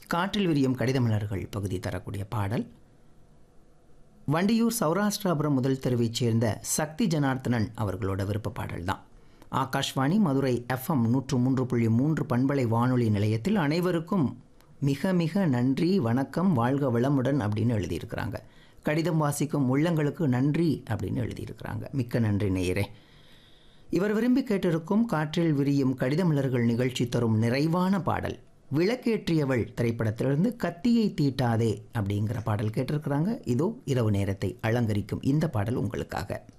காற்றில் விரியும் கடிதமலர்கள் பகுதி தரக்கூடிய பாடல் வண்டியூர் சௌராஷ்டிராபுரம் முதல் தெருவைச் சேர்ந்த சக்தி ஜனார்த்தனன் அவர்களோட விருப்ப பாடல் தான் ஆகாஷ்வாணி மதுரை எஃப்எம் நூற்று மூன்று புள்ளி மூன்று பண்பலை வானொலி நிலையத்தில் அனைவருக்கும் மிக மிக நன்றி வணக்கம் வாழ்க வளமுடன் அப்படின்னு எழுதியிருக்கிறாங்க கடிதம் வாசிக்கும் உள்ளங்களுக்கு நன்றி அப்படின்னு எழுதியிருக்கிறாங்க மிக்க நன்றி நேயரே இவர் விரும்பி கேட்டிருக்கும் காற்றில் விரியும் கடிதமலர்கள் நிகழ்ச்சி தரும் நிறைவான பாடல் விளக்கேற்றியவள் திரைப்படத்திலிருந்து கத்தியை தீட்டாதே அப்படிங்கிற பாடல் கேட்டிருக்கிறாங்க இதோ இரவு நேரத்தை அலங்கரிக்கும் இந்த பாடல் உங்களுக்காக